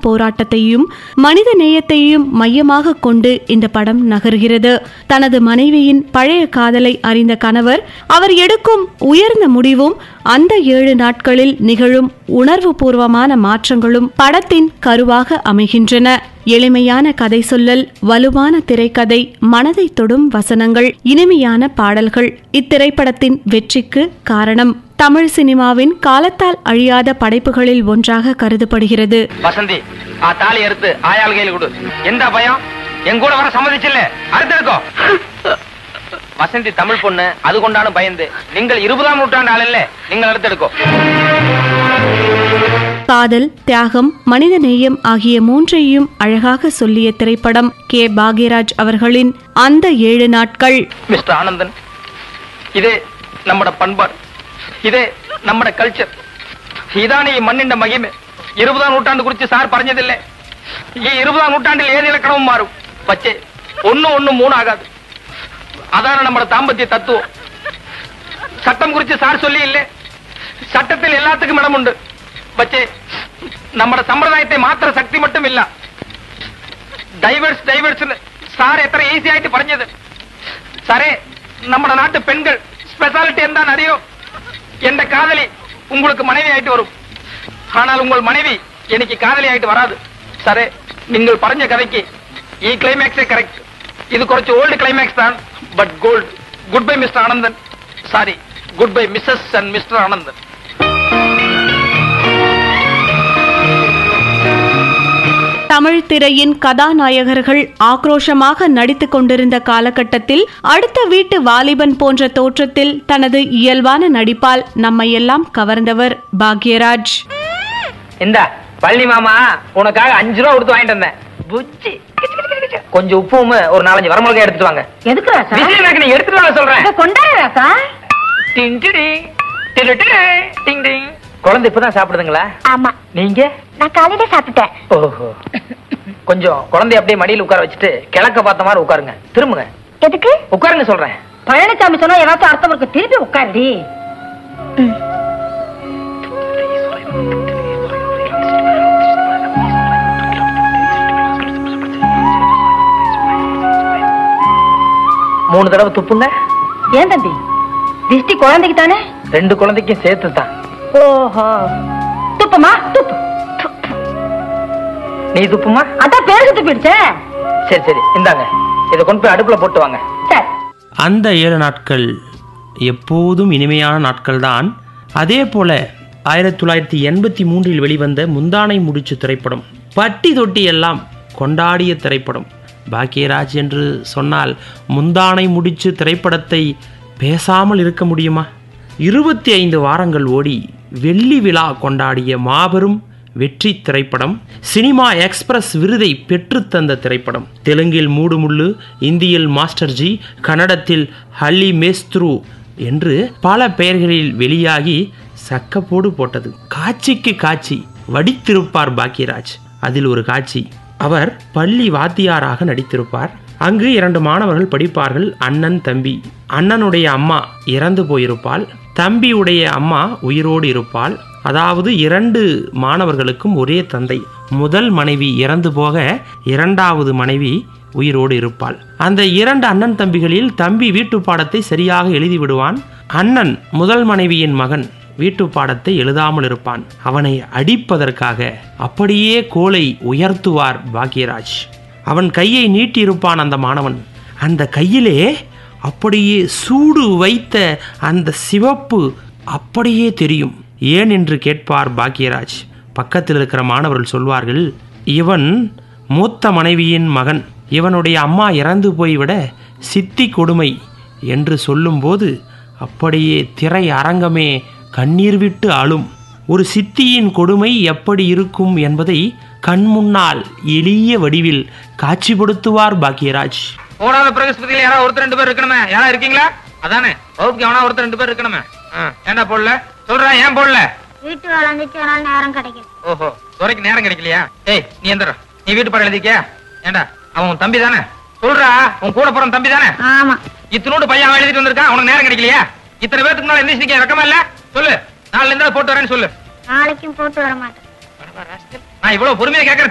போராட்டத்தையும் மனித நேயத்தையும் மையமாக கொண்டு இந்த படம் நகர்கிறது தனது மனைவியின் பழைய காதலை அறிந்த கணவர் அவர் எடுக்கும் உயர்ந்த முடிவும் அந்த ஏழு நாட்களில் நிகழும் உணர்வுபூர்வமான மாற்றங்களும் படத்தின் கருவாக அமைகின்றன எளிமையான கதை சொல்லல் வலுவான திரைக்கதை மனதை தொடும் வசனங்கள் இனிமையான பாடல்கள் இத்திரைப்படத்தின் வெற்றிக்கு காரணம் தமிழ் சினிமாவின் காலத்தால் அழியாத படைப்புகளில் ஒன்றாக கருதப்படுகிறது வசந்தி ஆ தாலி அறுத்து ஆயாள் கையில் கொடு எந்த பயம் என் கூட வர சம்மதிச்சில்ல அறுத்து இருக்கோ வசந்தி தமிழ் பொண்ணு அது கொண்டான பயந்து நீங்கள் இருபதாம் நூற்றாண்டு ஆள் இல்ல நீங்கள் அறுத்தெடுக்கோ காதல் தியாகம் மனித நேயம் ஆகிய மூன்றையும் அழகாக சொல்லிய திரைப்படம் கே பாக்யராஜ் அவர்களின் அந்த ஏழு நாட்கள் மிஸ்டர் ஆனந்தன் இதே நம்மட பண்பாடு இதே நம்மட கல்ச்சர் இதானே ഈ മണ്ണിന്റെ മഹിമ ഇരുപതാം നൂറ്റാണ്ട് കുറിച്ച് സാർ പറഞ്ഞതില്ലേ ഈ ഇരുപതാം നൂറ്റാണ്ടിൽ ഏത് ഇലക്കണവും മാറും പക്ഷേ ഒന്നും ഒന്നും മൂന്നാകാതെ അതാണ് നമ്മുടെ ദാമ്പത്യ തത്വം ചട്ടം കുറിച്ച് സാർ ചൊല്ലിയില്ലേ ചട്ടത്തിൽ എല്ലാത്തിനും ഇടമുണ്ട് പക്ഷേ നമ്മുടെ സമ്പ്രദായത്തെ മാത്ര ശക്തി മട്ടുമില്ല ഡൈവേഴ്സ് ഡൈവേഴ്സ് സാർ എത്ര ഈസി ആയിട്ട് പറഞ്ഞത് സാറേ നമ്മുടെ നാട്ടു പെൺകൾ ஸ்பெஷாலிட்டி എന്താണെന്ന് അറിയോ എന്റെ കാതലി உங்களுக்கு மனைவி ஆயிட்டு வரும் ஆனால் உங்கள் மனைவி எனக்கு காதலி ஆயிட்டு வராது சரே நீங்கள் പറഞ്ഞ கதைக்கு ഈ ക്ലൈമാക്സേ കറക്റ്റ് ഇത് കുറച്ച് ഓൾഡ് ക്ലൈമാക്സ് தான் but gold good bye Mr Anandan sorry good bye Mrs and Mr Anandan Tamil திரையின் கதாநாயகர்கள் ஆக்ரோஷமாக நடித்துக் கொண்டிருந்த காலகட்டத்தில் அடுத்த வீட்டு வாலிபன் போன்ற தோற்றத்தில் தனது இயல்பான நடிப்பால் நம்மையெல்லாம் கவர்ந்தவர் பாக்யராஜ் இந்த பழனி மாமா உனக்காக அஞ்சு ரூபா கொடுத்து வாங்கிட்டு வந்தேன் புச்சி கொஞ்சம் உப்பும் ஒரு நாலஞ்சு வரமிளகாய் எடுத்துட்டு வாங்க எதுக்கு ராசா விஜய் எனக்கு நீ எடுத்துட்டு வாங்க சொல்றேன் இத கொண்டாடு ராசா டிங் டிடிங், டிடு டிடு, டிங் டிங். குழந்தை இப்பதான் சாப்பிடுதுங்களா ஆமா நீங்க நான் காலையில சாப்பிட்டேன் ஓஹோ கொஞ்சம் குழந்தை அப்படியே மடியில உட்கார வச்சுட்டு கிழக்க பார்த்த மாதிரி உட்காருங்க திரும்புங்க எதுக்கு உட்காருங்க சொல்றேன் பழனிசாமி சொன்னா ஏதாச்சும் அர்த்தம் இருக்கு திருப்பி உட்காருடி மூணு தடவை துப்புங்க ஏன் தம்பி திஷ்டி குழந்தைக்கு தானே ரெண்டு குழந்தைக்கும் சேர்த்து தான் ஓஹோ துப்புமா துப்பு நீ துப்புமா அதான் பேருக்கு துப்பிடுச்சே சரி சரி இந்தாங்க இதை கொண்டு போய் அடுப்புல போட்டு வாங்க சரி அந்த ஏழு நாட்கள் எப்போதும் இனிமையான நாட்கள்தான் அதே போல ஆயிரத்தி தொள்ளாயிரத்தி எண்பத்தி மூன்றில் வெளிவந்த முந்தானை முடிச்சு திரைப்படம் பட்டி தொட்டி எல்லாம் கொண்டாடிய திரைப்படம் பாக்கியராஜ் என்று சொன்னால் முந்தானை முடிச்சு திரைப்படத்தை பேசாமல் இருக்க முடியுமா இருபத்தி ஐந்து வாரங்கள் ஓடி வெள்ளி விழா கொண்டாடிய மாபெரும் வெற்றி திரைப்படம் சினிமா எக்ஸ்பிரஸ் விருதை பெற்றுத்தந்த திரைப்படம் தெலுங்கில் மூடுமுள்ளு இந்தியில் மாஸ்டர்ஜி கன்னடத்தில் ஹல்லி மேஸ்த்ரு என்று பல பெயர்களில் வெளியாகி சக்கப்போடு போட்டது காட்சிக்கு காட்சி வடித்திருப்பார் பாக்யராஜ் அதில் ஒரு காட்சி அவர் பள்ளி வாத்தியாராக நடித்திருப்பார் அங்கு இரண்டு மாணவர்கள் படிப்பார்கள் அண்ணன் தம்பி அண்ணனுடைய அம்மா இறந்து போயிருப்பாள் தம்பியுடைய அம்மா உயிரோடு இருப்பாள் அதாவது இரண்டு மாணவர்களுக்கும் ஒரே தந்தை முதல் மனைவி இறந்து போக இரண்டாவது மனைவி உயிரோடு இருப்பாள் அந்த இரண்டு அண்ணன் தம்பிகளில் தம்பி வீட்டு பாடத்தை சரியாக எழுதி விடுவான் அண்ணன் முதல் மனைவியின் மகன் வீட்டு பாடத்தை எழுதாமல் இருப்பான் அவனை அடிப்பதற்காக அப்படியே கோலை உயர்த்துவார் பாக்யராஜ் அவன் கையை நீட்டியிருப்பான் அந்த மாணவன் அந்த கையிலே அப்படியே சூடு வைத்த அந்த சிவப்பு அப்படியே தெரியும் ஏன் என்று கேட்பார் பாக்யராஜ் பக்கத்தில் இருக்கிற மாணவர்கள் சொல்வார்கள் இவன் மூத்த மனைவியின் மகன் இவனுடைய அம்மா இறந்து போய்விட சித்தி கொடுமை என்று சொல்லும்போது அப்படியே திரை அரங்கமே கண்ணீர் விட்டு அழும் ஒரு சித்தியின் கொடுமை எப்படி இருக்கும் என்பதை கண்முன்னால் எளிய வடிவில் காட்சிப்படுத்துவார் பாக்யராஜ் மூணாவது பிரகஸ்பதியில யாராவது ஒருத்தர் ரெண்டு பேர் இருக்கணுமே யாரா இருக்கீங்களா அதானே வகுப்புக்கு எவனா ஒருத்தர் ரெண்டு பேர் இருக்கணுமே ஆ, ஏன்டா போடல சொல்றேன் ஏன் போடல வீட்டு வேலை இருந்துச்சு அதனால நேரம் கிடைக்கும் ஓஹோ துறைக்கு நேரம் கிடைக்கலையா ஏய் நீ எந்திர நீ வீட்டு பாடம் எழுதிக்க ஏண்டா அவன் உன் தம்பி தானே சொல்றா உன் கூட பிறந்த தம்பி தானே ஆமா இத்தனோடு பையன் அவன் எழுதிட்டு வந்திருக்கான் உனக்கு நேரம் கிடைக்கலையா இத்தனை பேருக்கு முன்னால எந்திரிச்சு வெக்கமா இல்ல சொல்லு நாளைல இருந்தா போட்டு வரேன்னு சொல்லு நாளைக்கும் போட்டு வர மாட்டேன் நான் இவ்வளவு பொறுமையா கேட்கறேன்